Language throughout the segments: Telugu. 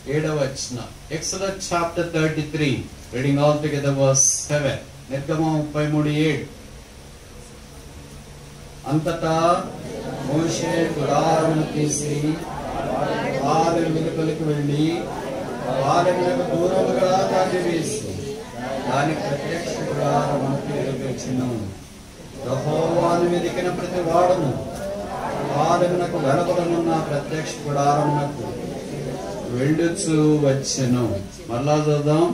ఏడవ వచ్చిన Exodus chapter thirty three reading all together verse seven నిర్గమ ముప్పై మూడు ఏడు అంతటా మోషే గుడారమును తీసి పాలెం వెలుపలికి వెళ్ళి పాలెములకు దూరముగా దాన్ని వేసి దాని ప్రత్యక్ష గుడారమును పేరు పెట్టిను యెహోవాను వెదికిన ప్రతి వాడును పాలెమునకు వెనకనున్న ప్రత్యక్ష గుడారమునకు వెళ్ళుచు వచ్చెను మరలా చూద్దాం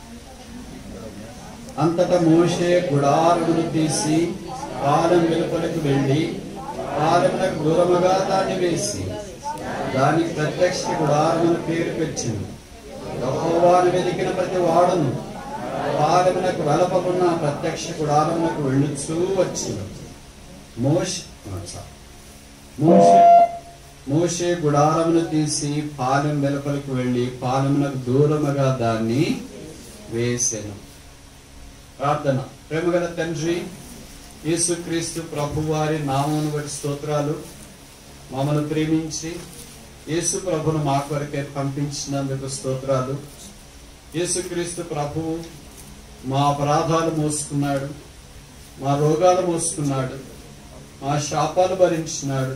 అంతటా మోషే గుడారమును తీసి పాలెం వెలుపలికి వెళ్ళి పాలెమునకు దూరముగా దాన్ని వేసి దానికి ప్రత్యక్ష గుడారమును పేరు పెట్టింది యెహోవాను వెతికిన ప్రతి వాడును పాలెమునకు వెలపకున్న ప్రత్యక్ష గుడారమునకు వెళ్ళుచూ వచ్చింది మోష మోషే మోషే గుడారమును తీసి పాలెం వెలుపలికి వెళ్ళి పాలెమునకు దూరముగా దాన్ని వేసెను ప్రార్థన ప్రేమగల తండ్రి యేసుక్రీస్తు ప్రభు వారి నామమును బట్టి స్తోత్రాలు మమ్మల్ని ప్రేమించి యేసు ప్రభును మా కొరకే పంపించినందుకు స్తోత్రాలు యేసుక్రీస్తు ప్రభువు మా అపరాధాలు మోసుకున్నాడు మా రోగాలు మోసుకున్నాడు మా శాపాలు భరించినాడు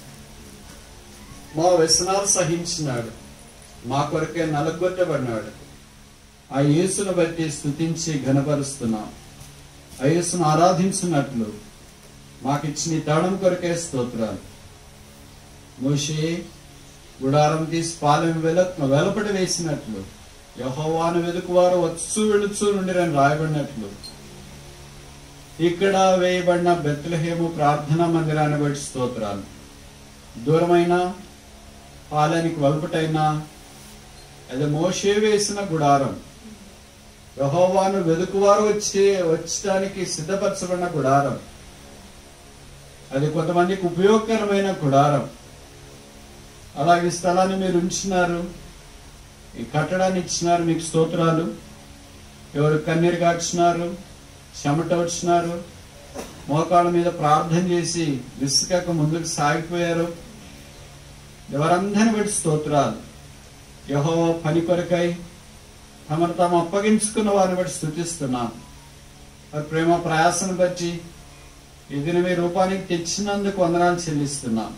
మా వ్యసనాలు సహించినాడు మా కొరకే నలగొట్టబడినాడు ఆ యేసును బట్టి స్తుతించి ఘనపరుస్తున్నాం ఆ యేసును ఆరాధించినట్లు మాకిచ్చిన ఈ తాళం కొరకే స్తోత్రాలు మోషే గుడారం తీసి పాలెం వెల వెలపడి వేసినట్లు యహోవాను వెతుకువారు వచ్చు వెళుచు నుండి రాయబడినట్లు ఇక్కడ వేయబడిన బెత్లహేము ప్రార్థనా మందిరాన్ని బట్టి స్తోత్రాలు దూరమైన పాలనికి వలుపటైనా అది మోషే వేసిన గుడారం యహోవాను వెతుకువారు వచ్చే వచ్చడానికి సిద్ధపరచబడిన గుడారం అది కొంతమందికి ఉపయోగకరమైన గుడారం అలాగే ఈ స్థలాన్ని మీరు ఉంచినారు ఈ కట్టడాన్ని ఇచ్చినారు మీకు స్తోత్రాలు ఎవరు కన్నీరు కాచినారు చెమట వచ్చినారు మోకాళ్ళ మీద ప్రార్థన చేసి విసుకక ముందుకు సాగిపోయారు ఎవరందరిని బట్టి స్తోత్రాలు యహో పని కొరకై తమను తాము అప్పగించుకున్న వారిని బట్టి స్థుతిస్తున్నాం వారి ప్రేమ ప్రయాసను బట్టి ఇది మీ రూపానికి తెచ్చినందుకు వందనాలు చెల్లిస్తున్నాం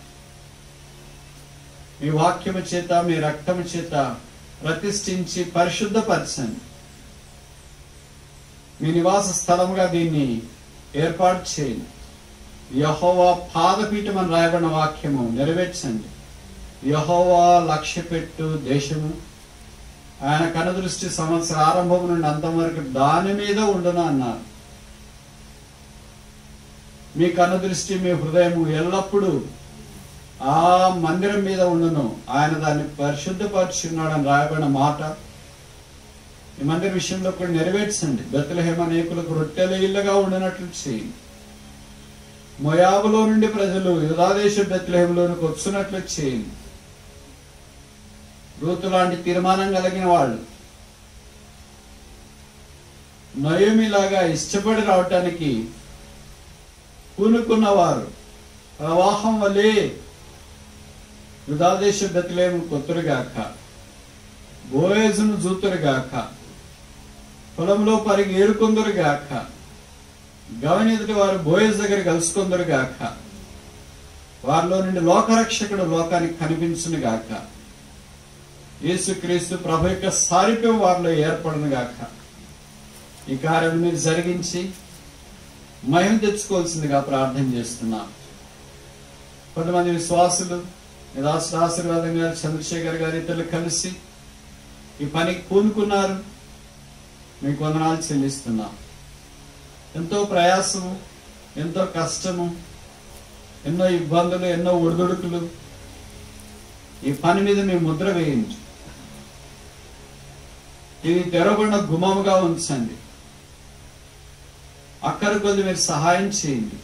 మీ వాక్యము చేత మీ రక్తము చేత ప్రతిష్ఠించి పరిశుద్ధపరచండి మీ నివాస స్థలముగా దీన్ని ఏర్పాటు చేయండి యహోవా పాదపీఠం అని రాయబడిన వాక్యము నెరవేర్చండి యహోవా లక్ష్య పెట్టు దేశము ఆయన కనుదృష్టి సంవత్సర ఆరంభం నుండి అంతం వరకు దాని మీద ఉండును అన్నారు మీ కనుదృష్టి మీ హృదయము ఎల్లప్పుడూ ఆ మందిరం మీద ఉండును ఆయన దాన్ని పరిశుద్ధపరుచున్నాడని రాయబడిన మాట ఈ మందిర విషయంలో కూడా నెరవేర్చండి బెత్తలహేమ అనేకులకు రొట్టెల ఇళ్ళగా ఉండినట్లు చేయండి మొయాబులో నుండి ప్రజలు యుధాదేశ బెత్తలహేమలోనికి వచ్చినట్లు చేయండి రూతు లాంటి తీర్మానం కలిగిన వాళ్ళు నయోమిలాగా ఇష్టపడి రావటానికి పూనుకున్నవారు ప్రవాహం వలె యుధాదేశ బెత్తలేము కొత్తురుగాక బోయేజును జూతురుగాక పొలంలో పరిగి ఏరుకొందరుగాక గవని ఎదుటి వారు బోయేజ్ దగ్గర కలుసుకొందరుగాక వారిలో నుండి లోకరక్షకుడు లోకానికి కనిపించును గాక యేసుక్రీస్తు ప్రభు యొక్క సారూప్యం వారిలో ఏర్పడును గాక ఈ కార్యం మీరు జరిగించి మహిమ తెచ్చుకోవాల్సిందిగా ప్రార్థన చేస్తున్నాం కొంతమంది విశ్వాసులు నిరాశ ఆశీర్వాదం గారు చంద్రశేఖర్ గారు ఇతరులు కలిసి ఈ పనికి పూనుకున్నారు మీకు వందనాలు చెల్లిస్తున్నాం ఎంతో ప్రయాసము ఎంతో కష్టము ఎన్నో ఇబ్బందులు ఎన్నో ఒడిదుడుకులు ఈ పని మీద మీ ముద్ర వేయండి ఇది తెరవబడిన గుమముగా ఉంచండి అక్కడి కొద్ది మీరు సహాయం చేయండి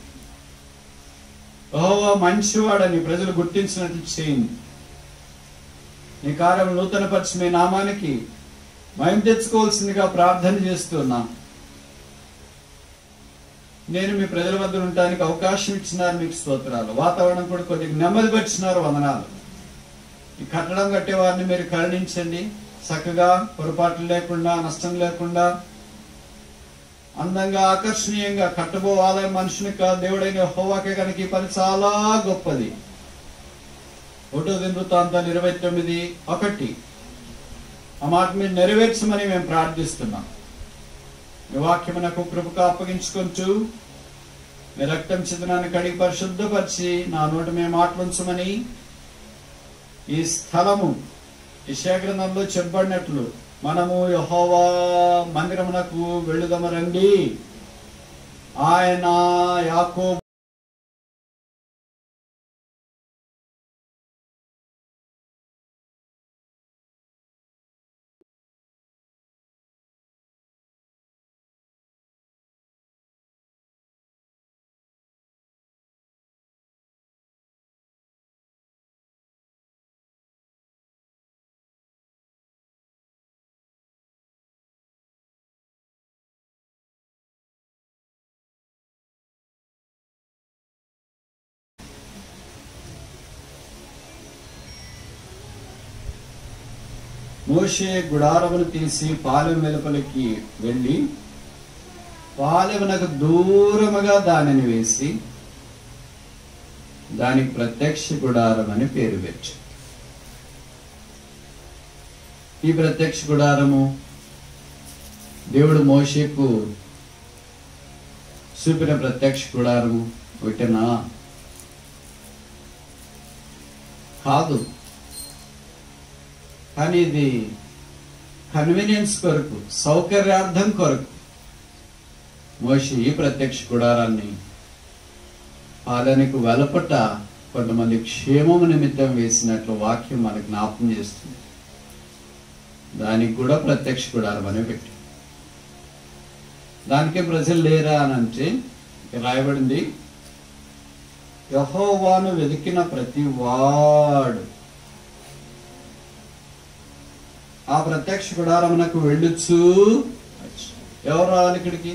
ఓహో మంచివాడని ప్రజలు గుర్తించినట్లు చేయండి నీ కార్యం నూతనపరిచి మీ నామానికి మయం తెచ్చుకోవాల్సిందిగా ప్రార్థన చేస్తున్నాం నేను మీ ప్రజల వద్ద ఉండటానికి అవకాశం ఇచ్చినారు మీకు స్తోత్రాలు వాతావరణం కూడా కొద్దిగా నెమ్మది పరిచినారు వందనాలు ఈ కట్టడం కట్టే వారిని మీరు కరుణించండి చక్కగా పొరపాట్లు లేకుండా నష్టం లేకుండా అందంగా ఆకర్షణీయంగా కట్టబోవాలే మనుషుని కాదు దేవుడైన హోవాకే కనుక ఈ పని చాలా గొప్పది ఒకటో దినవృత్తాంతాలు ఇరవై తొమ్మిది ఒకటి ఆ మాట మీరు నెరవేర్చమని మేము ప్రార్థిస్తున్నాం మీ వాక్యమునకు కృపకు అప్పగించుకొంచు మీ రక్తం చితనాన్ని కడిగి పరిశుద్ధపరిచి నా నోట మేము మాటలుంచమని ఈ స్థలము ఈ గ్రంథంలో చెప్పబడినట్లు మనము యహోవా మందిరమునకు వెళ్ళుదమ రండి ఆయన యాకో మోషే గుడారమును తీసి పాలెం వెలుపలికి వెళ్ళి పాలెమునకు దూరముగా దానిని వేసి దానికి ప్రత్యక్ష గుడారం అని పేరు పెట్టు ఈ ప్రత్యక్ష గుడారము దేవుడు మోషేకు చూపిన ప్రత్యక్ష గుడారము ఒకటేనా కాదు కానీ ఇది కన్వీనియన్స్ కొరకు సౌకర్యార్థం కొరకు మోషి ఈ ప్రత్యక్ష గుడారాన్ని పాలనకు వెలపట కొంతమంది క్షేమము నిమిత్తం వేసినట్లు వాక్యం మనకు జ్ఞాపకం చేస్తుంది దానికి కూడా ప్రత్యక్ష గుడారం అని పెట్టి దానికే ప్రజలు లేరా అని అంటే ఇక్కడ రాయబడింది యహోవాను వెతికిన ప్రతి వాడు ఆ ప్రత్యక్ష గుడారమునకు వెళ్ళొచ్చు ఎవరు రావాలి ఇక్కడికి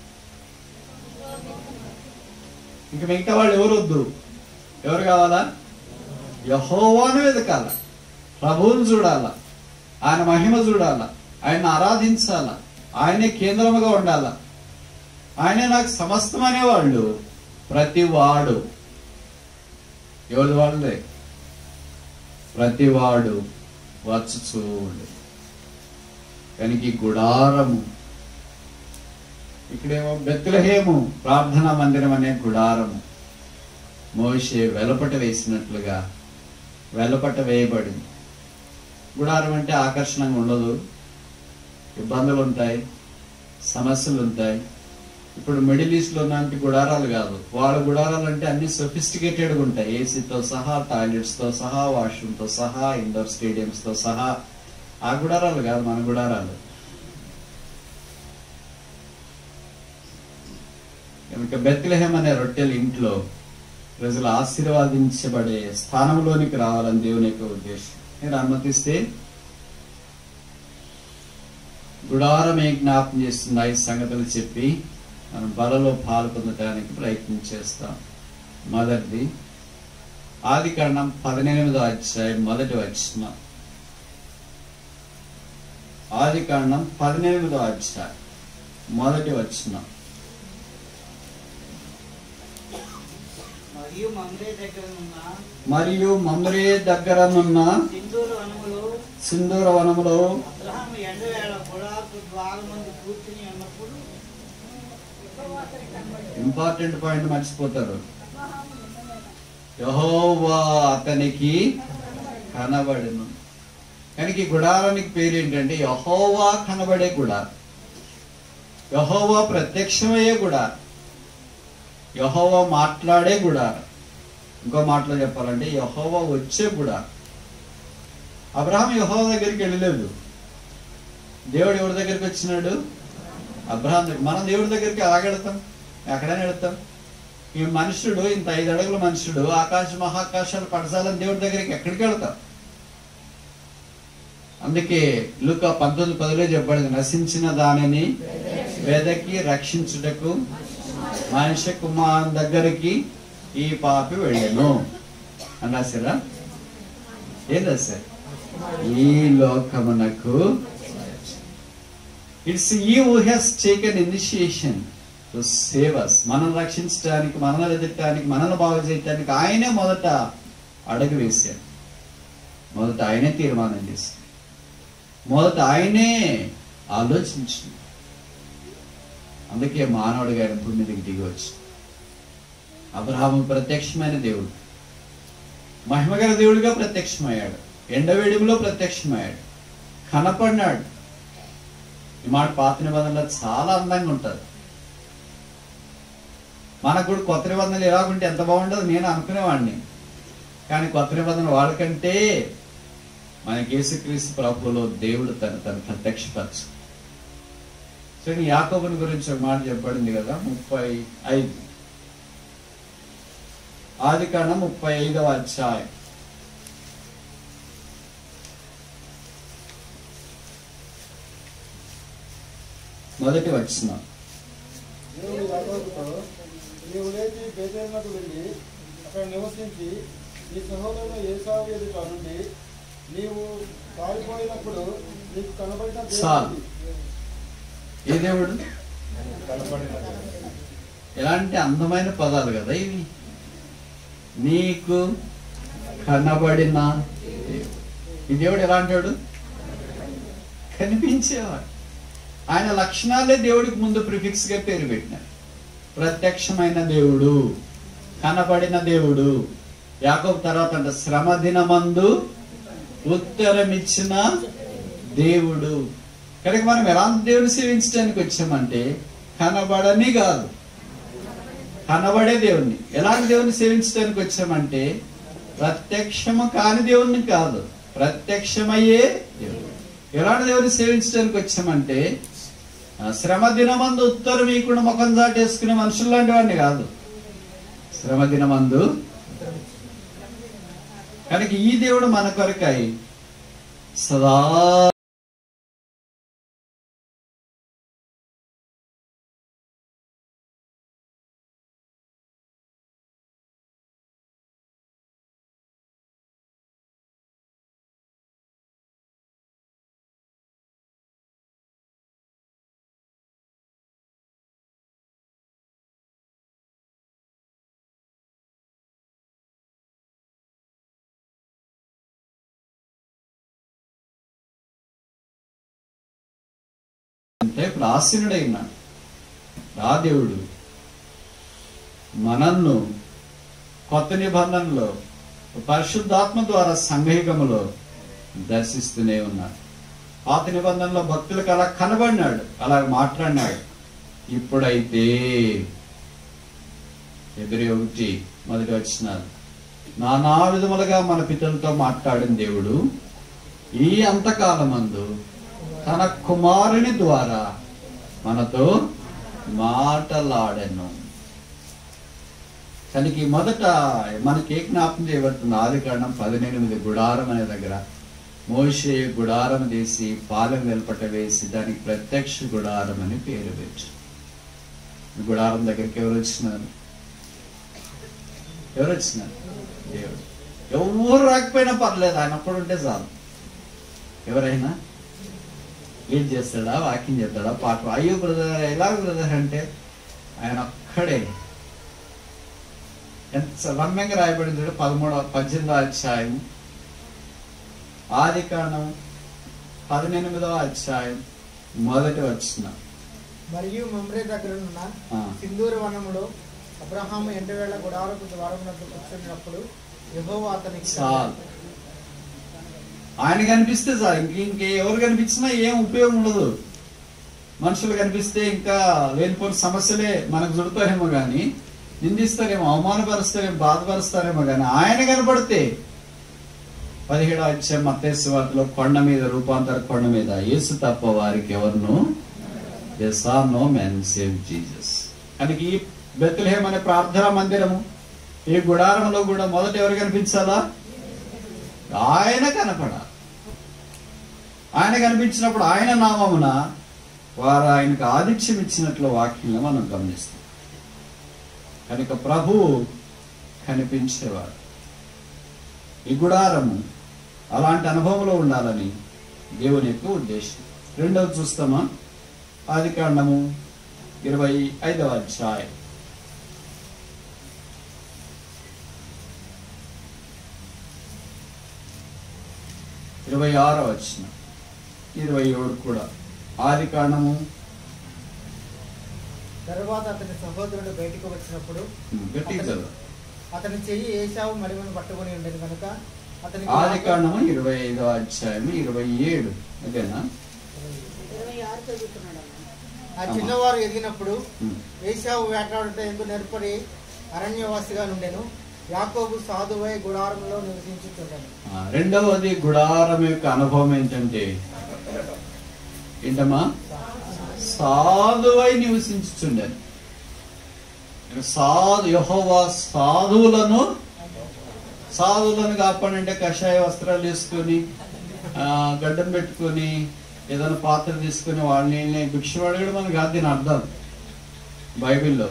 ఇంక మిగతా వాళ్ళు ఎవరు వద్దు ఎవరు కావాలా యహోవాను వెతకాల ప్రభువును చూడాల ఆయన మహిమ చూడాల ఆయన ఆరాధించాల ఆయనే కేంద్రముగా ఉండాల ఆయనే నాకు సమస్తం అనేవాళ్ళు ప్రతి వాడు ఎవరి వాళ్ళే ప్రతి వాడు వచ్చుచూ ఉండు కనుక ఈ గుడారము ఇక్కడేమో బెత్లహేము ప్రార్థనా మందిరం అనే గుడారము మోషే వెలపట వేసినట్లుగా వెలపట వేయబడింది గుడారం అంటే ఆకర్షణంగా ఉండదు ఇబ్బందులు ఉంటాయి సమస్యలు ఉంటాయి ఇప్పుడు మిడిల్ ఈస్ట్ లో ఉన్నంటి గుడారాలు కాదు వాళ్ళ గుడారాలు అంటే అన్ని సొఫిస్టికేటెడ్ ఉంటాయి ఏసీతో సహా టాయిలెట్స్ తో సహా వాష్రూమ్ తో సహా ఇండోర్ స్టేడియంస్ తో సహా ఆ గుడారాలు కాదు మన గుడారాలు కనుక బెత్లెహేమ్ అనే రొట్టెల ఇంట్లో ప్రజలు ఆశీర్వాదించబడే స్థానంలోనికి రావాలని దేవుని యొక్క ఉద్దేశం నేను అనుమతిస్తే గుడారమే జ్ఞాపం చేస్తున్న ఈ సంగతులు చెప్పి మనం బలలో పాలు పొందడానికి ప్రయత్నం చేస్తాం మొదటిది ఆది కాండం పదిహేనిమిదో అధ్యాయం మొదటి వచ్చిన ఆది కాండం పదిహేనిమిదో అధ్యాయం మొదటి వచ్చిన మరియు మమ్రే దగ్గర ఉన్న మరియు మమ్రే దగ్గరనున్న సింధూరు వనములు సింధూర వనములో అబ్రహాం ఎండవేళ పొలాకు ద్వారం మంది కూర్చుని ఉన్నప్పుడు ఇంపార్టెంట్ పాయింట్ మర్చిపోతారు యహోవా అతనికి కనబడను కనుక ఈ గుడారానికి పేరు ఏంటంటే యహోవా కనబడే గుడారం యహోవా ప్రత్యక్షమయ్యే గుడారం యహోవా మాట్లాడే గుడారం ఇంకో మాటలో చెప్పాలంటే యహోవా వచ్చే గుడారం అబ్రహాం యహోవా దగ్గరికి వెళ్ళలేదు దేవుడు ఎవరి దగ్గరికి వచ్చినాడు అబ్రహాం దగ్గర మనం దేవుడి దగ్గరికి ఎలాగెడతాం ఎక్కడైనా వెళ్తాం ఈ మనుషుడు ఇంత ఐదు అడుగుల మనుషుడు ఆకాశ మహాకాశాలు పడసాలని దేవుడి దగ్గరికి ఎక్కడికి వెళ్తాం అందుకే లుక పంతొమ్మిది పదిలో చెప్పబడింది నశించిన దానిని వెదకి రక్షించుటకు మనిషి కుమార్ దగ్గరికి ఈ పాపి వెళ్ళను అన్నాసిరా ఏం రాశారు ఈ లోకమునకు it's he who has taken initiation to save us మనల్ని రక్షించడానికి మనల్ని ఎదగటానికి మనల్ని బాగు చేయటానికి ఆయనే మొదట అడుగు వేశారు మొదట ఆయనే తీర్మానం చేశారు మొదట ఆయనే ఆలోచించింది అందుకే మానవుడు గారి భూమి మీదకి దిగి వచ్చి అబ్రహాము ప్రత్యక్షమైన దేవుడు మహిమగల దేవుడిగా ప్రత్యక్షమయ్యాడు ఎండవేడిలో ప్రత్యక్షమయ్యాడు కనపడినాడు ఈ మాట పాత నిబంధనలో చాలా అందంగా ఉంటుంది మనకు కూడా కొత్త నిబంధనలు ఎలాగుంటే ఎంత బాగుంటుందో నేను అనుకునేవాడిని కానీ కొత్త నిబంధన వాళ్ళకంటే మనకి యేసుక్రీస్తు ప్రభువులో దేవుడు తన తను ప్రత్యక్షపరచు సో ఈ యాకోబుని గురించి ఒక మాట చెప్పబడింది కదా ముప్పై ఐదు ఆది కాండం ముప్పై ఐదవ అధ్యాయం మొదటి వచ్చిన దేవుడు యాకోబుతో నీవు లేచి బేతేలకు వెళ్ళి అక్కడ నివసించి నీ సహోదరుడు ఏసావు ఎదుట నుండి నీవు పారిపోయినప్పుడు నీకు కనబడిన చాలు. దేవుడు ఏ దేవుడు ఎలాంటి అందమైన పదాలు కదా ఇవి నీకు కనబడిన దేవుడు ఈ దేవుడు ఎలా అంటాడు కనిపించేవాడు ఆయన లక్షణాలే దేవుడికి ముందు ప్రిఫిక్స్ గా పేరు పెట్టినారు ప్రత్యక్షమైన దేవుడు కనబడిన దేవుడు యాకోబు తర్వాత అంటే శ్రమ దినమందు ఉత్తరమిచ్చిన దేవుడు కనుక మనం ఎలాంటి దేవుని సేవించడానికి వచ్చామంటే కనబడని కాదు కనబడే దేవుణ్ణి ఎలాంటి దేవుని సేవించడానికి వచ్చామంటే ప్రత్యక్షము కాని దేవుణ్ణి కాదు ప్రత్యక్షమయ్యే దేవుడు ఎలాంటి దేవుని సేవించడానికి వచ్చామంటే ఆ, శ్రమ దినమందు ఉత్తరం మీకుండా ముఖం చాటేసుకునే మనుషులు లాంటి వాడిని కాదు శ్రమ దినమందు కనుక ఈ దేవుడు మన కొరకై సదా అంటే ఇప్పుడు ఆసీనుడై ఉన్నాడు ఆ దేవుడు మనల్ని కొత్త నిబంధనలో పరిశుద్ధాత్మ ద్వారా సంఘయుగములో దర్శిస్తూనే ఉన్నాడు పాత నిబంధనలో భక్తులకు అలా కనబడినాడు అలా మాట్లాడినాడు ఇప్పుడైతే ఎదురు ఒకటి మొదటి వచ్చినారు నానా విధములుగా మన పితలతో మాట్లాడిన దేవుడు ఈ అంతకాలమందు తన కుమారుని ద్వారా మనతో మాటలాడెను కనుక ఈ మొదట మనకి ఏ జ్ఞాపకం చేయబడుతుంది ఆది కారణం పదిహేనిమిది గుడారం అనే దగ్గర మోషే గుడారం తీసి పాలెం వెల్పట వేసి దానికి ప్రత్యక్ష గుడారం అని పేరు పెట్టు గుడారం దగ్గరికి ఎవరు వచ్చినారు ఎవరు వచ్చినారు దేవుడు ఎవరు రాకపోయినా పర్లేదు ఆయన ఒక్కడు ఉంటే చాలు ఎవరైనా లీడ్ చేస్తాడా వాకింగ్ చేస్తాడా పాట అయ్యో బ్రదర్ ఎలా బ్రదర్ అంటే ఆయన ఒక్కడే ఎంత రమ్యంగా రాయబడింది చూడు పదమూడవ పద్దెనిమిదవ అధ్యాయం ఆది కాండం పదినెనిమిదవ అధ్యాయం మొదటి వచ్చిన మరియు మమ్రే దగ్గరనున్న సింధూర వనములో అబ్రహాము ఎండవేళ గుడారపు ద్వారమునకు కూర్చున్నప్పుడు యెహోవా అతనికి చాలు ఆయన కనిపిస్తే చాలు ఇంక ఇంకే ఎవరు కనిపించినా ఏం ఉపయోగం ఉండదు మనుషులు కనిపిస్తే ఇంకా లేనిపోని సమస్యలే మనకు చుడతారేమో కానీ నిందిస్తారేమో అవమానపరుస్తారేమో బాధపరుస్తారేమో కానీ ఆయన కనపడితే పదిహేడో అధ్యాయం మత్తేసు వార్తలో కొండ మీద రూపాంతర కొండ మీద యేసు తప్ప వారికి ఎవరును yes are no man save Jesus కనుక ఈ బెత్లహేమ్ అనే ప్రార్థనా మందిరము ఈ గుడారంలో కూడా మొదట ఎవరు కనిపించాలా ఆయన కనపడాలి ఆయన కనిపించినప్పుడు ఆయన నామమున వారు ఆయనకు ఆదిత్యం ఇచ్చినట్లు వాక్యంలో మనం గమనిస్తాం కనుక ప్రభువు కనిపించేవాడు ఈ గుడారము అలాంటి అనుభవంలో ఉండాలని దేవుని యొక్క ఉద్దేశం రెండవది చూస్తామా ఆది కాండము ఇరవై ఐదవ అధ్యాయం ఇరవై ఆరో వచ్చిన ఇరవై ఏడు కూడా ఆది కాండము తరువాత అతని సహోదరుడు బయటకు వచ్చినప్పుడు గట్టిగా చదువు. అతని చెయ్యి ఏసావు మడిమను పట్టుకొని ఉండేది కనుక అతనికి ఆది కాండము ఇరవై ఐదవ అధ్యాయం ఇరవై ఏడు అదేనా ఇరవై ఆరు చదువుతున్నాడు అన్న. ఆ చిన్నవారు ఎదిగినప్పుడు ఉమ్. ఏసావు వేటాడుట ఎందుకు నేర్పడి అరణ్యవాసిగా నుండెను యాకోబు సాధువై గుడారంలో నివసించుతుండెను ఆ, రెండవది గుడారం యొక్క అనుభవం ఏంటంటే ఏంటమ్మా సాధువై నివసించుచుండాను సాధు యహోవా సాధువులను సాధువులను కాపాడంటే కషాయ వస్త్రాలు వేసుకొని ఆ, గడ్డం పెట్టుకొని ఏదైనా పాత్ర తీసుకొని వాళ్ళని భిక్ష అడగడం అని కాదు దీని అర్థం బైబిల్లో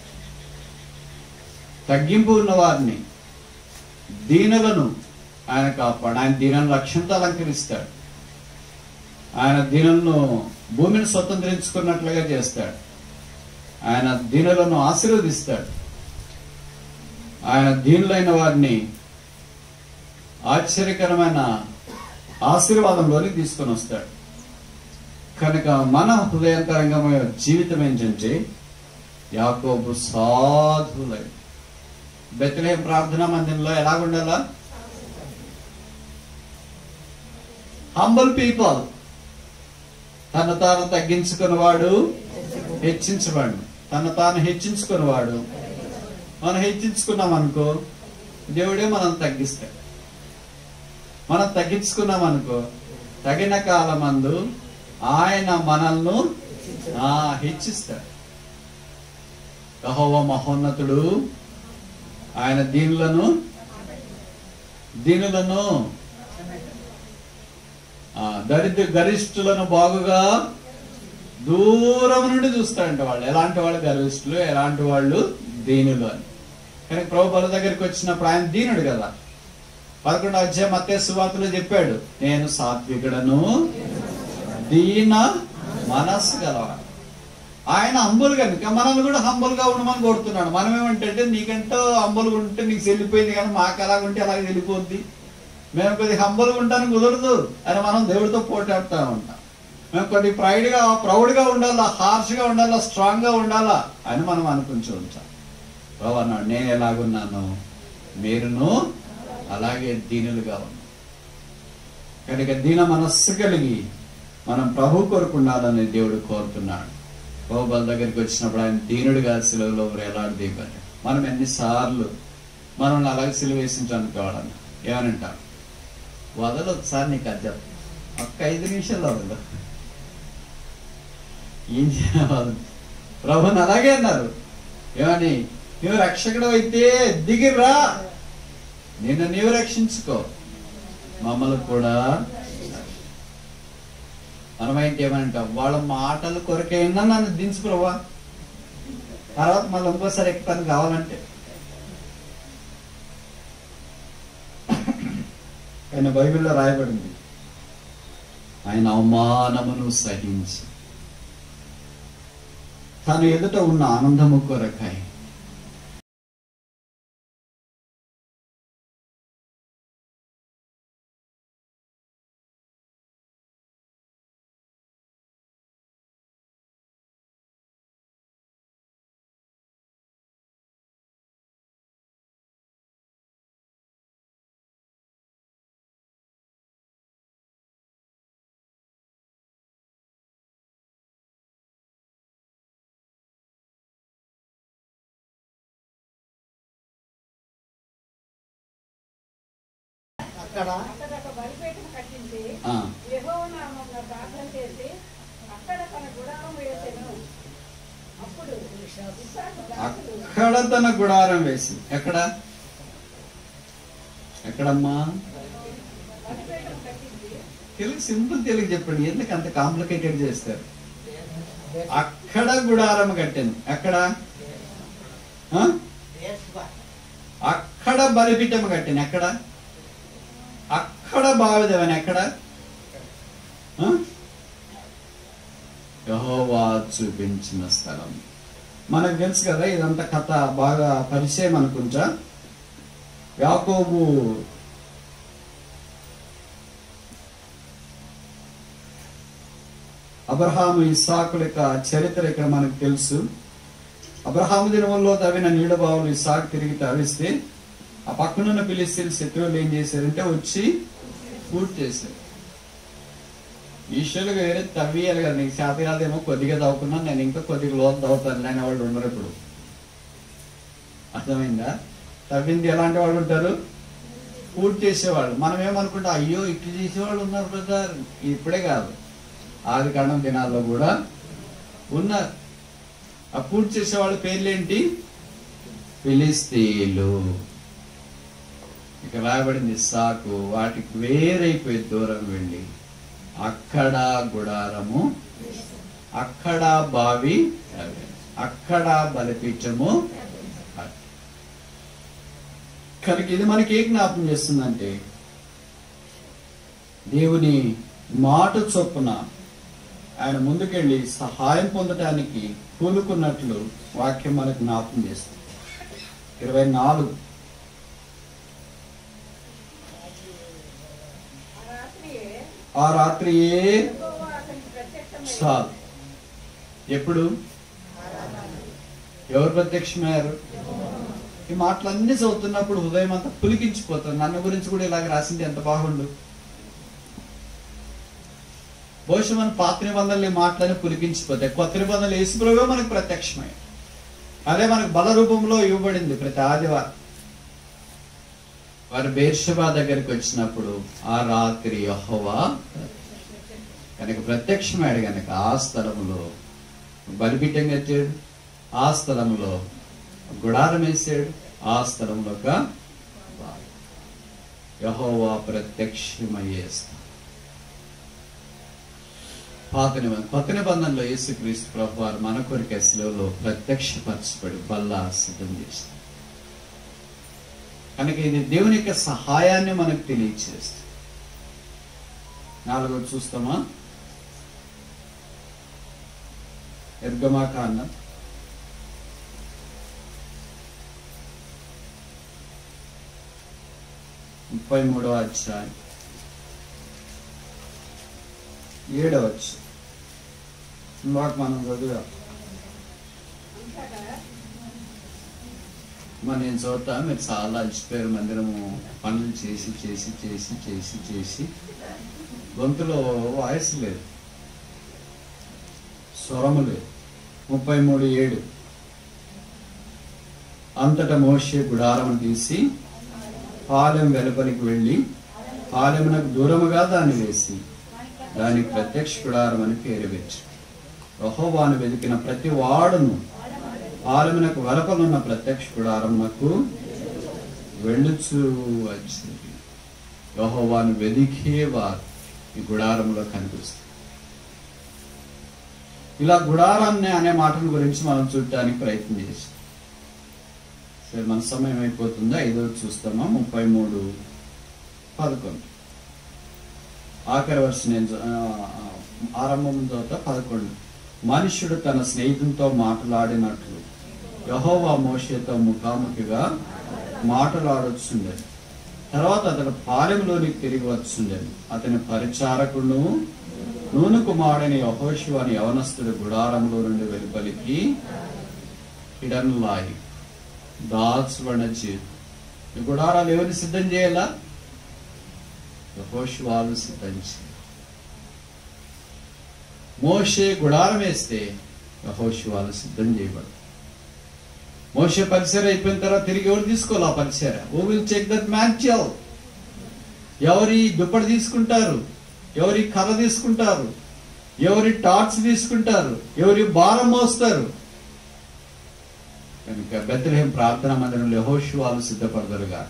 తగ్గింపు ఉన్న వారిని దీనులను ఆయన కాపాడు ఆయన దీనులను లక్ష్యంతో అలంకరిస్తాడు ఆయన దీనులను భూమిని స్వతంత్రించుకున్నట్లుగా చేస్తాడు ఆయన దీనులను ఆశీర్వదిస్తాడు ఆయన దీనులైన వారిని ఆశ్చర్యకరమైన ఆశీర్వాదంలోని తీసుకొని వస్తాడు కనుక మన హృదయంతరంగమైన జీవితం ఏంటంటే యాకోబు సాధులై బెత్లహేం ప్రార్థనా మందిరంలో ఎలా ఉండాలా హంబల్ పీపుల్ తను తాను తగ్గించుకున్నవాడు హెచ్చించవాడు తను తాను హెచ్చించుకున్నవాడు మనం హెచ్చించుకున్నాం అనుకో దేవుడే మనం తగ్గిస్తాడు మనం తగ్గించుకున్నాం అనుకో తగిన కాలమందు ఆయన మనల్ని ఆ, హెచ్చిస్తాడు యెహోవా మహోన్నతుడు ఆయన దీనులను దీనులను ఆ, దరిద్ర గరిష్ఠులను బాగుగా దూరం నుండి చూస్తారంట వాళ్ళు ఎలాంటి వాళ్ళు గరిష్ఠులు ఎలాంటి వాళ్ళు దీనులు అని కానీ ప్రభు బల దగ్గరికి వచ్చినప్పుడు ఆయన దీనుడు కదా పదకొండు అధ్యాయం అత్తే సువార్తలో చెప్పాడు నేను సాత్వికుడను దీన మనస్సు గలవాడు ఆయన హంబుల్ కనుక మనల్ని కూడా హంబుల్ గా ఉండమని కోరుతున్నాడు మనం ఏమంటే నీకంటూ హంబుల్ ఉంటే నీకు చెల్లిపోయింది కానీ మాకు ఎలాగ ఉంటే అలాగే వెళ్ళిపోద్ది మేము కొద్ది హంబుల్ ఉంటాను కుదరదు అని మనం దేవుడితో పోటాడుతూ ఉంటాం మేము కొద్ది ప్రైడ్ గా ప్రౌడ్ గా ఉండాలా హార్ష్ గా ఉండాలా స్ట్రాంగ్ గా ఉండాలా అని మనం అనుకుంటూ ఉంటాం ప్రభు అన్నాడు నేను ఎలాగున్నాను మీరును అలాగే దీనులుగా ఉన్నాం కనుక దీన మనస్సు కలిగి మనం ప్రభు కొరకు ఉండాలని దేవుడు కోరుతున్నాడు బహుబల దగ్గరికి వచ్చినప్పుడు ఆయన దీనుడిగా సిలువలో వేలాడు దిగాడు మనం ఎన్నిసార్లు మనల్ని అలాగే సిలువ వేసించనుకోవాలని ఏమనంటాం వదలు ఒకసారి నీకు అది చెప్తా. ఒక్క ఐదు నిమిషాలు వదలు ఏం చేయాలి ప్రభుని అలాగే అన్నారు ఏమని నువ్వు రక్షకుడు అయితే దిగిరా నిన్ను నీవు రక్షించుకో మమ్మల్ని కూడా మనమైతే ఏమంటాం వాళ్ళ మాటల కొరకైనా నన్ను దించు ప్రభా తర్వాత మళ్ళీ ఇంకోసారి ఎక్కుతాను కావాలంటే ఆయన బైబిల్లో రాయబడింది ఆయన అవమానమును సహించి తను ఎదుట ఉన్న ఆనందము కొరకాయి అక్కడ అక్కడ ఒక బలిపీఠం కట్టించి ఆ, యెహోవా నామమున ప్రార్థన చేసి అక్కడ తన గుడారం వేసెను అప్పుడు ఇస్సాకు దాసులు అక్కడ తన గుడారం వేసి ఎక్కడ ఎక్కడమ్మా బలిపీఠం కట్టించి తెలుగు సింపుల్ తెలుగు చెప్పండి ఎందుకు అంత కాంప్లికేటెడ్ చేస్తారు అక్కడ గుడారం కట్టాను ఎక్కడ ఆ? అక్కడ బలిపీఠం కట్టాను ఎక్కడ అక్కడ అక్కడ బావిదేవని ఎక్కడ ఆ? యెహోవా చూపించిన స్థలం మనకు తెలుసు కదా ఇదంతా కథ బాగా పరిచయం అనుకుంటా యాకోబు అబ్రహాము ఇస్సాకుల యొక్క చరిత్ర ఇక్కడ మనకు తెలుసు అబ్రహాము దినముల్లో తవ్విన నీళ్ళ బావులు ఇస్సాకు తిరిగి తవ్విస్తే ఆ పక్కనున్న పిలిస్తీన్ శత్రువులు ఏం చేశారంటే వచ్చి పూర్తి చేశారు ఈశ్వరులు వేరే తవ్వియాలి కదా నీకు చేత కాదేమో కొద్దిగా తవ్వుకున్నాను నేను ఇంకా కొద్దిగా లోతు తవ్వుతాను అనే వాళ్ళు ఉండరు ఇప్పుడు అర్థమైందా తవ్వింది ఎలాంటి వాళ్ళు ఉంటారు పూర్తి చేసేవాళ్ళు మనం ఏమనుకుంటాం అయ్యో ఇట్లు చేసేవాళ్ళు ఉన్నారు బ్రదర్ ఇప్పుడే కాదు ఆది కాండం దినాల్లో కూడా ఉన్నారు ఆ పూర్తి చేసేవాళ్ళ పేర్లేంటి ఫిలిస్తీన్లు ఇక రాయబడింది సాకు వాటికి వేరైపోయి దూరం వెళ్ళి అక్కడ గుడారము అక్కడ బావి అక్కడ బలిపీఠము కనుక ఇది మనకి ఏ జ్ఞాపం చేస్తుందంటే దేవుని మాట చొప్పున ఆయన ముందుకెళ్ళి సహాయం పొందటానికి కూలుకున్నట్లు వాక్యం మనకు జ్ఞాపం చేస్తుంది ఇరవై నాలుగు ఆ రాత్రియే ఆ రాత్రి యెహోవా అతనికి ప్రత్యక్షమై చాలు ఎప్పుడు ఎవరు ప్రత్యక్షమయ్యారు ఈ మాటలన్నీ చదువుతున్నప్పుడు హృదయం అంతా పులికించిపోతుంది నన్ను గురించి కూడా ఇలాగ రాసింది ఎంత బాగుండు బహుశా మన పాత నిబంధనలు ఈ మాటలన్నీ పులికించిపోతాయి కొత్త నిబంధనలు యేసుప్రభువే మనకు ప్రత్యక్షమై అదే మనకు బల రూపంలో ఇవ్వబడింది ప్రతి ఆదివారం వారు బేర్షబా దగ్గరికి వచ్చినప్పుడు ఆ రాత్రి యెహోవా కనుక ప్రత్యక్షమాడు కనుక ఆ స్థలములో బలిపీఠం కట్టాడు ఆ స్థలములో గుడారం వేసాడు ఆ స్థలంలో ఒక బావి. యెహోవా ప్రత్యక్షమయ్యే స్థలం పాత నిబంధన కొత్త నిబంధనలో యేసుక్రీస్తు ప్రభు వారు మన కొరికే శిలువలో ప్రత్యక్షపరచబడి బల్ల సిద్ధం చేస్తారు కనుక ఇది దేవుని యొక్క సహాయాన్ని మనకు తెలియచేస్తుంది నాలుగోది చూస్తామా నిర్గమాకాండం ముప్పై మూడవ అధ్యాయం ఏడవ అధ్యాయం ఇందాక మనం చదివాం అంతటా మరి నేను చూడతా మీరు చాలా అలసిపోయారు మందిరము పనులు చేసి చేసి చేసి చేసి చేసి గొంతులో వాయిస్ లేదు స్వరము లేదు ముప్పై మూడు ఏడు అంతటా మోషే గుడారం తీసి పాలెం వెలుపలికి వెళ్ళి పాలెమునకు దూరముగా దాన్ని వేసి దానికి ప్రత్యక్ష గుడారం అని పేరు పెట్టి యెహోవాను వెతికిన ప్రతి వాడును ఆలమునకు వెలపనున్న ప్రత్యక్ష గుడారమునకు వెళ్ళుచు వచ్చింది యెహోవాను వెదికే వారు ఈ గుడారంలో కనిపిస్తుంది ఇలా గుడారాన్ని అనే మాటల గురించి మనం చూడటానికి ప్రయత్నం చేసాం సరే మన సమయం అయిపోతుందా ఐదో చూస్తామా ముప్పై మూడు పదకొండు ఆఖరి వర్ష నేను చ- ఆ, ఆ, ఆరంభం తర్వాత పదకొండు మనుష్యుడు తన స్నేహితునితో మాట్లాడినట్లు యహోవా మోషేతో ముఖాముఖిగా మాట్లాడొచ్చుండేది తర్వాత అతడు పాలెంలోనికి తిరిగి వచ్చుండేది అతని పరిచారకుడు నూనె కుమారుడైన యహోషు అని యవనస్తుడు గుడారంలో నుండి వెలుపలికి హిడన్లాయి దాల్చబడిన చేతి ఈ గుడారాలు ఎవరిని సిద్ధం చేయాలా యహోషు వాళ్ళు సిద్ధం చేయాలి మోషే గుడారం వేస్తే యహోషు వాళ్ళు సిద్ధం చేయబడు మోషే పరిసర అయిపోయిన తర్వాత తిరిగి ఎవరు తీసుకోవాలి ఆ పరిసర ఓ విల్ చెక్ దట్ మ్యాన్చల్ ఎవరి దుప్పటి తీసుకుంటారు ఎవరి కర్ర తీసుకుంటారు ఎవరి టార్చ్ తీసుకుంటారు ఎవరి భారం మోస్తారు కనుక బెత్తలేం ప్రార్థనా మందిరంలో యహోషు వాళ్ళు సిద్ధపడతారుగా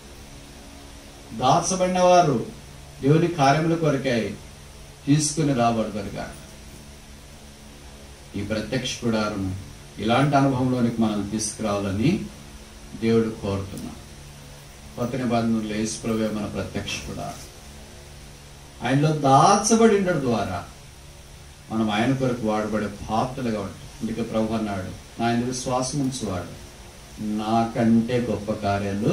దాచబడిన వారు దేవుని కార్యముల కొరకై తీసుకుని రాబడతారుగా ఈ ప్రత్యక్ష గుడారం ఇలాంటి అనుభవంలోనికి మనం తీసుకురావాలని దేవుడు కోరుతున్నాం కొత్త నిబంధనలు యేసుప్రభే మన ప్రత్యక్ష గుడారం ఆయనలో దాచబడి ఉండడం ద్వారా మనం ఆయన కొరకు వాడబడే పాత్రలుగా ఉంటాం అందుకే ప్రభు అన్నాడు నా ఆయన విశ్వాసం ఉంచువాడు నాకంటే గొప్ప కార్యాలు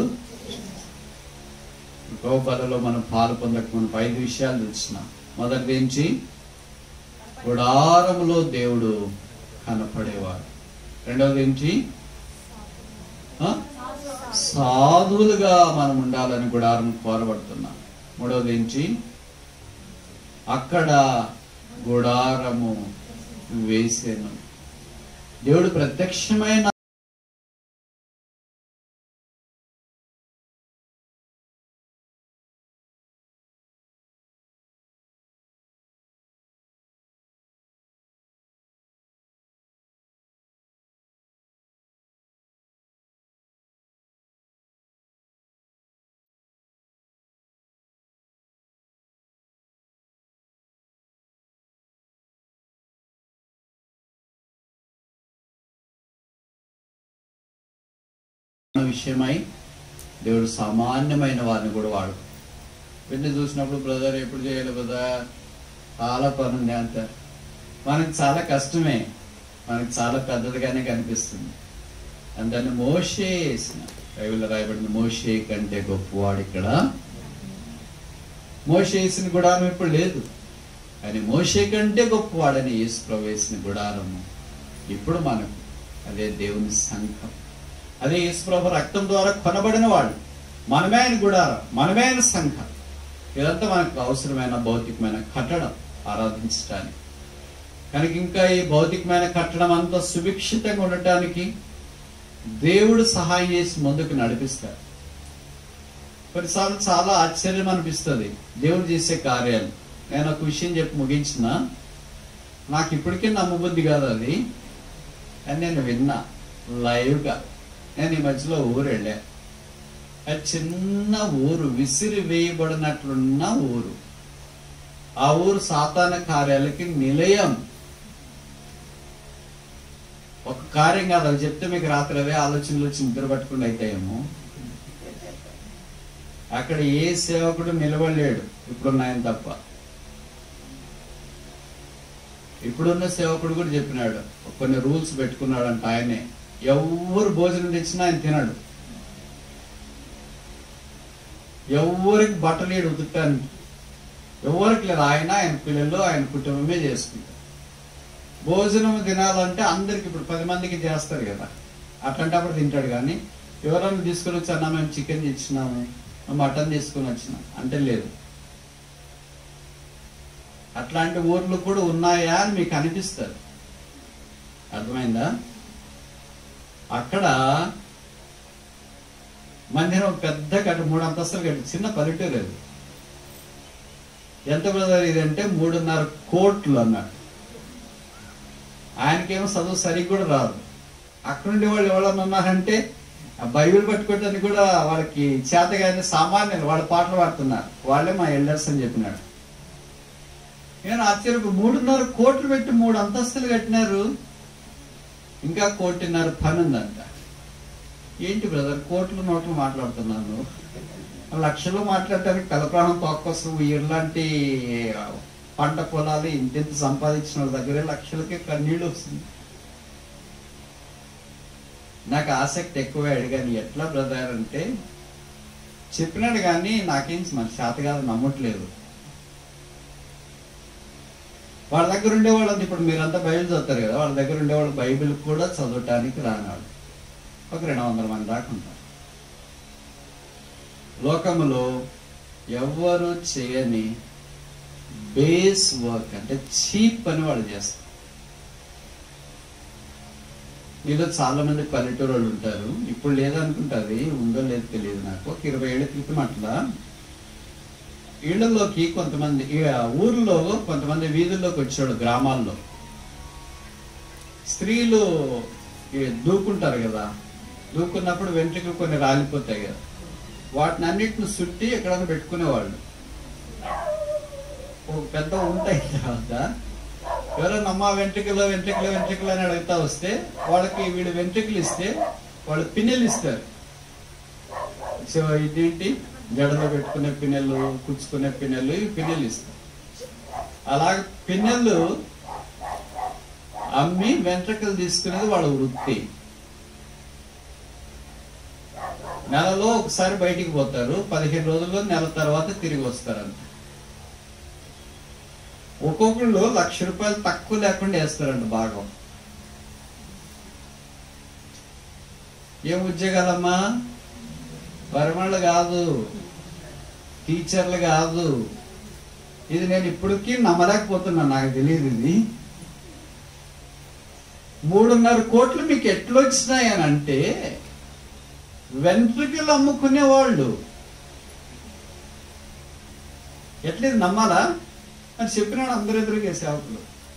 గోపాలలో మనం పాలు పొందక మనం ఐదు విషయాలు చూసినాం మొదటిది ఏంటి గుడారములో దేవుడు కనపడేవాడు రెండవది ఏంటి ఆ? సాధువులుగా మనం ఉండాలని గుడారం కోరబడుతున్నాం మూడవది ఏంటి అక్కడ గుడారము వేసేను దేవుడు ప్రత్యక్షమైన విషయమై దేవుడు సామాన్యమైన వారిని కూడా వాడు పెళ్లి చూసినప్పుడు బ్రదర్ ఎప్పుడు చేయాలి బ్రదర్ చాలా పని ఉంది అంత మనకి చాలా కష్టమే మనకి చాలా పెద్దదిగానే కనిపిస్తుంది అందుకని మోషే వేసిన బైబిల్లో రాయబడిన మోషే కంటే గొప్పవాడు ఇక్కడ మోషే వేసిన గుడారం ఇప్పుడు లేదు కానీ మోషే కంటే గొప్పవాడని యేసు ప్రవేశిన గుడారము ఇప్పుడు మనకు అదే దేవుని సంఘం అదే యేసుప్రభు రక్తం ద్వారా కొనబడిన వాడు మనమే ఆయన గుడారం మనమే ఆయన సంఘం ఇదంతా మనకు అవసరమైన భౌతికమైన కట్టడం ఆరాధించడానికి కనుక ఇంకా ఈ భౌతికమైన కట్టడం అంతా సుభిక్షితంగా ఉండటానికి దేవుడు సహాయం చేసి ముందుకు నడిపిస్తాడు కొన్నిసార్లు చాలా ఆశ్చర్యం అనిపిస్తుంది దేవుడు చేసే కార్యాలు నేను ఒక విషయం చెప్పి ముగించిన నాకు ఇప్పటికే నమ్మబుద్ధి కాదు అది అని నేను విన్నా లైవ్గా నేను ఈ మధ్యలో ఊరు వెళ్ళా అది చిన్న ఊరు విసిరి వేయబడినట్లున్న ఊరు ఆ ఊరు సాతాన కార్యాలకి నిలయం ఒక కార్యం కాదు అది చెప్తే మీకు రాత్రి అవే ఆలోచనలు వచ్చి నిద్ర పట్టుకుని అయితాయేమో అక్కడ ఏ సేవకుడు నిలబడలేడు ఇప్పుడున్నాయని తప్ప ఇప్పుడున్న సేవకుడు కూడా చెప్పినాడు కొన్ని రూల్స్ పెట్టుకున్నాడంట ఆయనే ఎవరు భోజనం తెచ్చినా ఆయన తినడు ఎవరికి బట్టలు ఏడు ఉతుక్తానికి ఎవరికి లేదు ఆయన ఆయన పిల్లలు ఆయన కుటుంబమే చేసుకుంటారు భోజనం తినాలంటే అందరికి ఇప్పుడు పది మందికి చేస్తారు కదా అట్లాంటప్పుడు తింటాడు కానీ ఎవరైనా తీసుకొని వచ్చి అన్నా మేము చికెన్ తెచ్చినాము మేము మటన్ తీసుకొని వచ్చినాం అంటే లేదు అట్లాంటి ఊర్లు కూడా ఉన్నాయా అని మీకు అనిపిస్తుంది అర్థమైందా అక్కడ మందిరం ఒక పెద్ద కట్ట మూడు అంతస్తులు కట్టి చిన్న పల్లెటూరు అది ఎంత బ్రదర్ ఇది అంటే మూడున్నర కోట్లు అన్నాడు ఆయనకేమో చదువు సరిగ్గా కూడా రాదు అక్కడుండే వాళ్ళు ఎవరన్నా ఉన్నారంటే ఆ బైబిల్ పట్టుకోవడానికి కూడా వాళ్ళకి చేతగానే సామాన్యులు వాళ్ళ పాటలు పాడుతున్నారు వాళ్ళే మా ఎల్డర్స్ అని చెప్పినాడు నేను ఆశ్చర్యపు మూడున్నర కోట్లు పెట్టి మూడు అంతస్తులు కట్టినారు ఇంకా కోటిన్నర పని ఉందంట ఏంటి బ్రదర్ కోట్లు నోట్లు మాట్లాడుతున్నాను లక్షలు మాట్లాడటానికి కలప్రాణం తోక్కొస్తూ ఇలాంటి పంట పొలాలు ఇంతెంత సంపాదించిన వాళ్ళ దగ్గరే లక్షలకి కన్నీళ్ళు వస్తుంది నాకు ఆసక్తి ఎక్కువ అడిగాను ఎట్లా బ్రదర్ అంటే చెప్పినాడు కానీ నాకేం మన శాత కాదు నమ్మట్లేదు వాళ్ళ దగ్గర ఉండేవాళ్ళు ఇప్పుడు మీరంతా బైబిల్ చదువుతారు కదా వాళ్ళ దగ్గర ఉండేవాళ్ళు బైబిల్ కూడా చదవటానికి రానాడు ఒక రెండు వందల మంది దాకా ఉంటారు లోకములో ఎవ్వరు చేయని బేస్ వర్క్ అంటే చీప్ పని వాళ్ళు చేస్తారు మీలో చాలా మంది పల్లెటూరు వాళ్ళు ఉంటారు ఇప్పుడు లేదనుకుంటుంది ఉందో లేదో తెలియదు నాకు ఒక ఇరవై ఏళ్ళ క్రితం అట్లా ఇళ్లలోకి కొంతమంది ఈ ఊర్లో కొంతమంది వీధుల్లోకి వచ్చాడు గ్రామాల్లో స్త్రీలు ఈ దూకుంటారు కదా దూకున్నప్పుడు వెంట్రుకలు కొన్ని రాలిపోతాయి కదా వాటిని అన్నిటిని చుట్టి ఎక్కడైనా పెట్టుకునేవాళ్ళు ఒక పెద్ద ఉంటాయి తర్వాత ఎవరైనా అమ్మ వెంట్రుకలు వెంట్రుకలు వెంట్రుకలు అని అడుగుతా వస్తే వాళ్ళకి వీళ్ళు వెంట్రుకలు ఇస్తే వాళ్ళు పిన్నెలు ఇస్తారు సో ఇదేంటి జడలో పెట్టుకునే పిన్నెలు కుచ్చుకునే పిన్నెలు ఇవి పిన్నెలు ఇస్తారు అలాగ పిన్నెళ్ళు అమ్మి వెంట్రుకలు తీసుకునేది వాళ్ళ వృత్తి నెలలో ఒకసారి బయటికి పోతారు పదిహేను రోజుల్లో నెల తర్వాత తిరిగి వస్తారంట ఒక్కొక్కళ్ళు లక్ష రూపాయలు తక్కువ లేకుండా వేస్తారంట భాగం ఏం ఉద్యోగాలమ్మా వరమళ్ళు కాదు టీచర్లు కాదు ఇది నేను ఇప్పటికీ నమ్మలేకపోతున్నా నాకు తెలియదు ఇది మూడున్నర కోట్లు మీకు ఎట్లా వచ్చినాయి అని అంటే వెంట్రుకలు అమ్ముకునే వాళ్ళు ఎట్లా ఇది నమ్మాలా అని చెప్పినాడు అందరు ఎదురుగే సేవకులు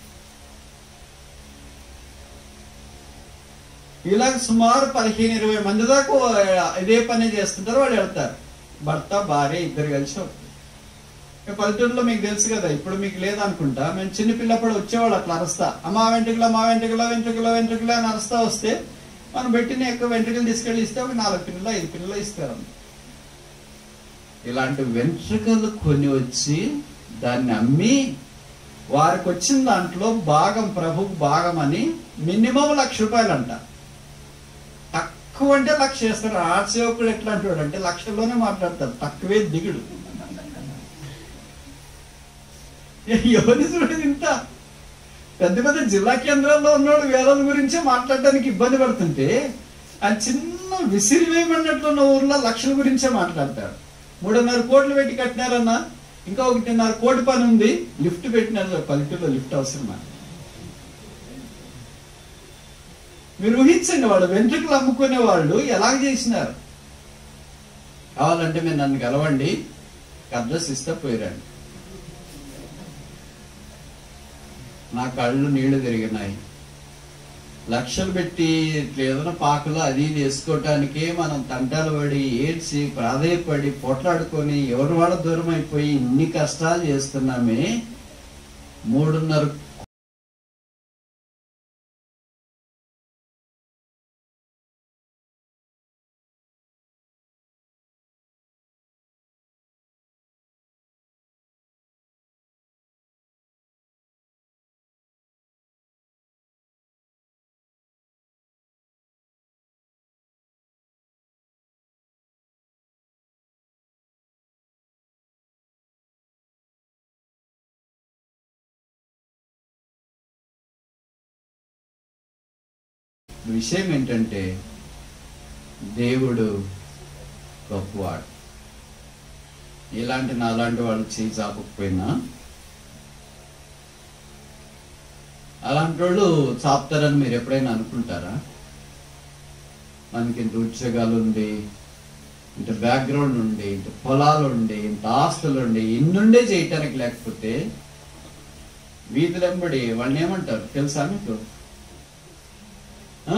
ఇలాగ సుమారు పదిహేను ఇరవై మంది దాకా ఇదే పని చేస్తుంటారు వాళ్ళు వెళ్తారు భర్త భార్య ఇద్దరు కలిసి వస్తారు. ఇక పల్లెటూరులో మీకు తెలుసు కదా ఇప్పుడు మీకు లేదనుకుంటా మేము చిన్న పిల్లప్పుడు వచ్చేవాళ్ళు అట్లా అరుస్తా అమ్మా వెంట్రుకల మా వెంట్రుకల వెంట్రుకల వెంట్రుకల అని అరుస్తా వస్తే మనం పెట్టిన ఎక్కువ వెంట్రుకలు తీసుకెళ్ళి ఇస్తే ఒక నాలుగు పిల్లలు ఐదు పిల్లలు ఇస్తారు ఇలాంటి వెంట్రుకలు కొని వచ్చి దాన్ని అమ్మి వారికి వచ్చిన దాంట్లో భాగం ప్రభుకు భాగం అని మినిమం లక్ష రూపాయలు అంట తక్కువ అంటే లక్ష చేస్తారు ఆ సేవకుడు ఎట్లా అంటాడు అంటే లక్షల్లోనే మాట్లాడతాడు తక్కువే దిగుడు ఎవరి చూడదు ఇంత పెద్ద పెద్ద జిల్లా కేంద్రాల్లో ఉన్నోడు వేలాల గురించే మాట్లాడడానికి ఇబ్బంది పడుతుంటే ఆ చిన్న విసిరి వేయమన్నట్లున్న ఊర్లో లక్షల గురించే మాట్లాడతారు మూడున్నర కోట్లు పెట్టి కట్టినారన్నా ఇంకా ఒకటిన్నర కోటి పని ఉంది లిఫ్ట్ పెట్టినారు పల్లెటూరులో లిఫ్ట్ అవసరమా మీరు ఊహించండి వాళ్ళు వెంట్రుకలు అమ్ముకునే వాళ్ళు ఎలాగ చేసినారు కావాలంటే మీరు నన్ను కలవండి అడ్రస్ ఇస్తే పోయిరండి నా కళ్ళు నీళ్లు తిరిగినాయి లక్షలు పెట్టి ఇట్లా ఏదైనా పాకలు అది ఇది వేసుకోవటానికే మనం తంటాలు పడి ఏడ్చి ప్రాధాయపడి పోట్లాడుకొని ఎవరి వాళ్ళ దూరం అయిపోయి ఇన్ని కష్టాలు చేస్తున్నామే మూడున్నర విషయం ఏంటంటే దేవుడు గొప్పవాడు ఇలాంటి నాలాంటి వాళ్ళు చేయి చాపకపోయినా అలాంటి వాళ్ళు చాపుతారని మీరు ఎప్పుడైనా అనుకుంటారా మనకి ఇంత ఉద్యోగాలు ఉంది ఇంత బ్యాక్గ్రౌండ్ ఉండి ఇంత పొలాలు ఉండి ఇంత ఆస్తులు ఉండి ఇన్నుండే చేయటానికి లేకపోతే వీధులెంబడి వాళ్ళని ఏమంటారు తెలుసా మీకు ఆ?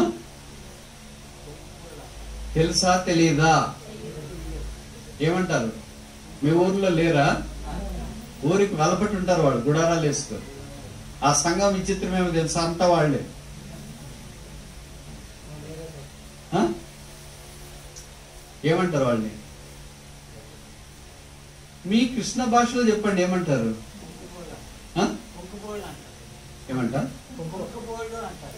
తెలుసా తెలీదా ఏమంటారు మీ ఊర్లో లేరా ఊరికి వెలపట్టి ఉంటారు వాళ్ళు గుడారాలు వేసుకోరు ఆ సంఘం విచిత్రమేమో తెలుసా అంతా వాళ్ళే ఆ? ఏమంటారు వాళ్ళని మీ కృష్ణ భాషలో చెప్పండి ఏమంటారు ఆ? కుక్కబోళ్ళు అంటారు ఏమంటారు కుక్కబోళ్ళు అంటారు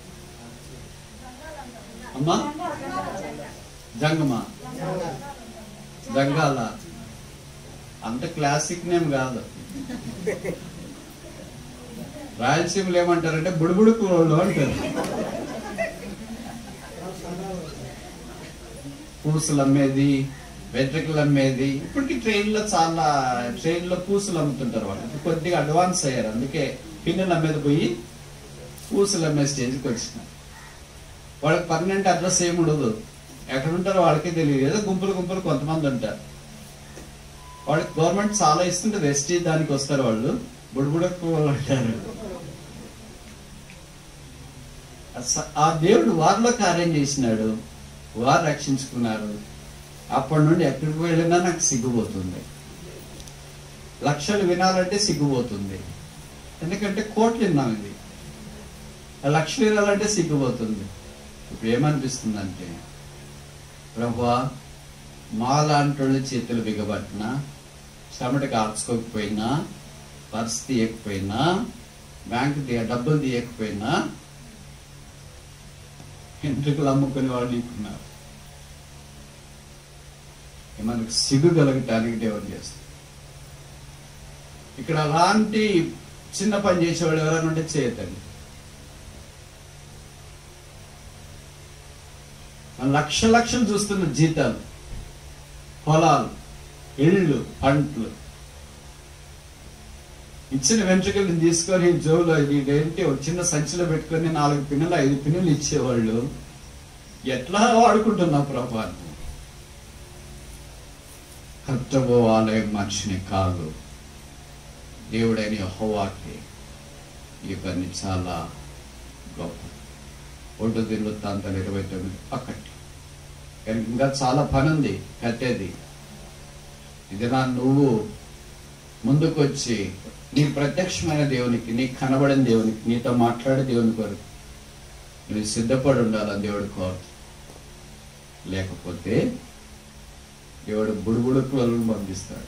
అమ్మా జంగమా జంగాల అంత క్లాసిక్ నేమ్ కాదు రాయలసీమలు ఏమంటారంటే బుడుబుడుకు వాళ్ళు అంటారు పూసలు అమ్మేది వెంట్రుకలు అమ్మేది ఇప్పటికి ట్రైన్లో చాలా ట్రైన్లో పూసలు అమ్ముతుంటారు వాళ్ళు ఇప్పుడు కొద్దిగా అడ్వాన్స్ అయ్యారు అందుకే పిన్నెలు అమ్మేది పోయి పూసలు అమ్మే స్టేజ్కి వచ్చినారు వాళ్ళకి పర్మనెంట్ అడ్రస్ ఏమి ఉండదు ఎక్కడ ఉంటారో వాళ్ళకే తెలియదు ఏదో గుంపులు గుంపులు కొంతమంది ఉంటారు వాళ్ళకి గవర్నమెంట్ చాలా ఇస్తుంటది ఎస్టీ దానికి వస్తారు వాళ్ళు బుడబుడకు వాళ్ళు అంటారు అస- ఆ దేవుడు వారిలో కార్యం చేసినాడు వారు రక్షించుకున్నారు అప్పటి నుండి ఎక్కడికి వెళ్ళినా నాకు సిగ్గుపోతుంది లక్షలు వినాలంటే సిగ్గుపోతుంది ఎందుకంటే కోట్లు విన్నాం ఇది ఆ లక్షలు వినాలంటే సిగ్గుపోతుంది ఇప్పుడు ఏమనిపిస్తుందంటే ప్రభా మాలాంటి చేతులు బిగబట్టినా చెమట కార్చుకోకపోయినా పర్స్ తీయకపోయినా బ్యాంక్ తీయ డబ్బులు తీయకపోయినా ఎంట్రుకలు అమ్ముకునే వాళ్ళు నీకున్నారు మనకు సిగ్గు కలగటానికి దేవుడు చేస్తాడు ఇక్కడ అలాంటి చిన్న పని చేసేవాడు ఎవరైనా ఉంటే చేయతండి లక్ష లక్షలు చూస్తున్న జీతాలు పొలాలు ఇళ్ళు పంటలు ఇచ్చిన వెంట్రుకలను తీసుకొని జోలో ఇదేంటి ఒక చిన్న సంచిలో పెట్టుకొని నాలుగు పిన్నులు ఐదు పిన్నులు ఇచ్చేవాళ్ళు ఎట్లా వాడుకుంటున్నావు ప్రభా కర్తవో ఆలయం మనిషిని కాదు దేవుడైన యెహోవాకి ఈ పని చాలా గొప్ప ఒడ్డు దిల్లుతాంతలు ఇరవై తొమ్మిది పక్కటి కానీ ఇంకా చాలా పని ఉంది కట్టేది ఇది నా నువ్వు ముందుకొచ్చి నీ ప్రత్యక్షమైన దేవునికి నీ కనబడిన దేవునికి నీతో మాట్లాడే దేవుని కొరకు నువ్వు సిద్ధపడి ఉండాలని దేవుడు కోరు లేకపోతే దేవుడు బుడుబుడుకులను పంపిస్తాడు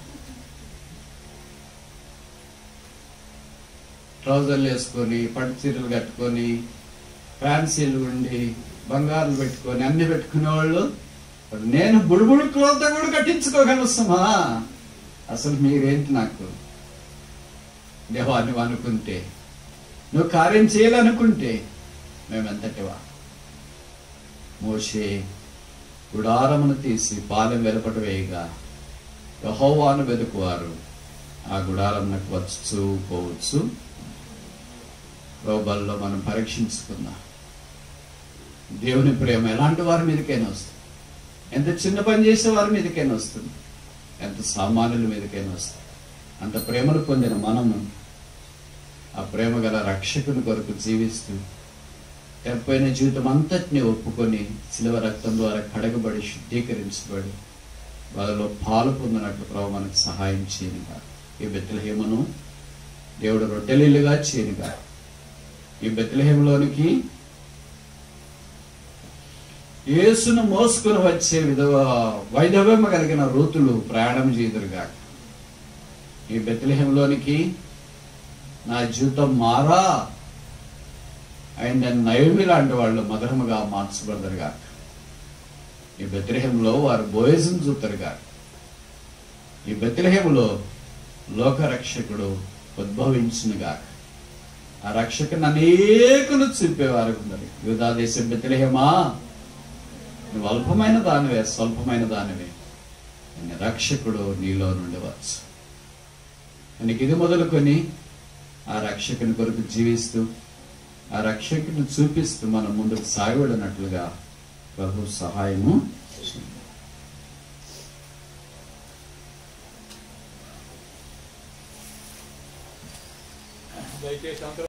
ట్రౌజర్లు వేసుకొని పట్టు చీరలు కట్టుకొని ఫ్యాన్సీలు ఉండి బంగారం పెట్టుకొని అన్ని పెట్టుకునే వాళ్ళు నేను బుడుబుడు క్లోత్తో కూడా కట్టించుకోగలుస్తామా అసలు మీరేంటి నాకు దేవా నువ్వు అనుకుంటే నువ్వు కార్యం చేయాలనుకుంటే మేమెంతటివా మోషే గుడారమును తీసి పాలెం వెలుపట వేయగా యహోవాను వెతుకువారు ఆ గుడారమునకు వచ్చు పోవచ్చు రోబల్లో మనం పరీక్షించుకుందాం దేవుని ప్రేమ ఎలాంటి వారి మీదకైనా వస్తుంది ఎంత చిన్న పని చేసే వారి మీదకైనా వస్తుంది ఎంత సామాన్యుల మీదకైనా వస్తుంది అంత ప్రేమను పొందిన మనము ఆ ప్రేమ గల రక్షకుని కొరకు జీవిస్తూ తెప్పైన జీవితం అంతటిని ఒప్పుకొని శిలవ రక్తం ద్వారా కడగబడి శుద్ధీకరించబడి వాళ్ళలో పాలు పొందినట్లు ప్రభు మనకు సహాయం చేయనుగా ఈ బెత్తలహేమను దేవుడు రొట్టెలీలుగా చేయనుగా ఈ బెత్తలహేమలోనికి యేసును మోసుకుని వచ్చే విధవ వైధవ్యం కలిగిన రూతులు ప్రయాణం చేదురుగా ఈ బెత్తలహేమలోనికి నా జీవితం మారా ఆయన నయమి లాంటి వాళ్ళు మధురముగా మార్చబడదురుగా ఈ బెత్లహేములో వారు బోయజం చూతారుగా ఈ బెత్లహేములో లోక రక్షకుడు ఉద్భవించునుగా ఆ రక్షకుని అనేకులు చూపేవారు ఉన్నారు యూదా దేశం బెత్లహేమా నువ్వు అల్పమైన దానివే స్వల్పమైన దానివే అని రక్షకుడు నీలో నుండి వచ్చు నీకు ఇది మొదలుకొని ఆ రక్షకుని కొరకు జీవిస్తూ ఆ రక్షకుని చూపిస్తూ మనం ముందుకు సాగబడినట్లుగా ప్రభు సహాయము చేయండి. దయచేసి అందరూ